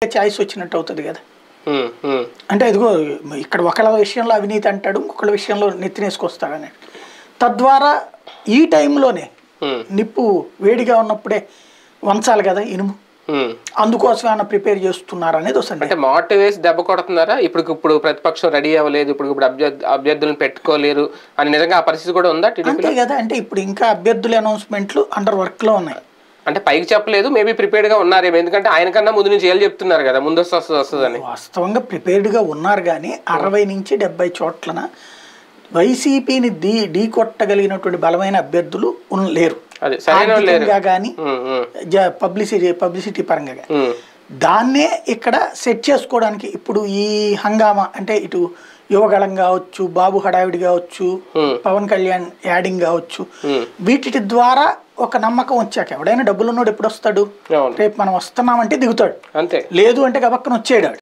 Choice వచ్చినట్టు అవుతుంది కదా ఉమ్, ఉమ్, అంటే ఇదిగో ఇక్కడ ఒకళ్ళ విషయంలో అవినీతి అంటాడు ఇంకొకళ్ళ విషయంలో నెత్తినేసుకొస్తాడని తద్వారా ఈ టైంలోనే ఉమ్, నిప్పు వేడిగా ఉన్నప్పుడే వంచాలి కదా ఇనుము ఉమ్. అందుకోసం ఏమైనా ప్రిపేర్ చేస్తున్నారు అనేది ఒక సందేహం అంటే మాట్ వేసి దెబ్బ కొడుతున్నారా ఇప్పుడు ఇప్పుడు ప్రతిపక్షం రెడీ అవ్వలేదు ఇప్పుడు ఇప్పుడు అభ్యర్థి అభ్యర్థులను పెట్టుకోలేరు అని నిజంగా ఆ పరిస్థితి కూడా ఉందా టీడీపీ అంతే కదా అంటే ఇప్పుడు ఇంకా అభ్యర్థుల అనౌన్స్మెంట్లు అండర్ వర్క్లో ఉన్నాయి అంటే పైకి చెప్పలేదు మేబీ ప్రిపేర్డ్ గా ఉన్నారేమో ఎందుకంటే ఆయన కన్నా ముందు నుంచి ఏళ్ళు చెప్తున్నారు కదా ముందు వస్తుంది వస్తుంది వస్తుందని వాస్తవంగా ప్రిపేర్డ్గా ఉన్నారు కానీ అరవై నుంచి డెబ్బై చోట్లన వైసీపీని ఢీ ఢీ కొట్టగలిగినటువంటి బలమైన అభ్యర్థులు ఉన్- లేరు అదే సరైన వాళ్ళు లేరు ఆర్థికంగా కానీ ఉమ్, ఉమ్, పబ్లిసిటీ పబ్లిసిటీ పరంగా కానీ ఉమ్, దాన్నే ఇక్కడ సెట్ చేసుకోవడానికి ఇప్పుడు ఈ హంగామా అంటే ఇటు యువగళం కావచ్చు బాబు హడావిడి కావచ్చు పవన్ కళ్యాణ్ యాడింగ్ కావచ్చు ఉమ్. వీటి ద్వారా ఒక నమ్మకం వచ్చాక ఎవడైనా డబ్బులు ఉన్నాడు ఎప్పుడు వస్తాడు అవును రేపు మనం వస్తున్నామంటే దిగుతాడు అంతే లేదు అంటే గబక్కన వచ్చేయడాడు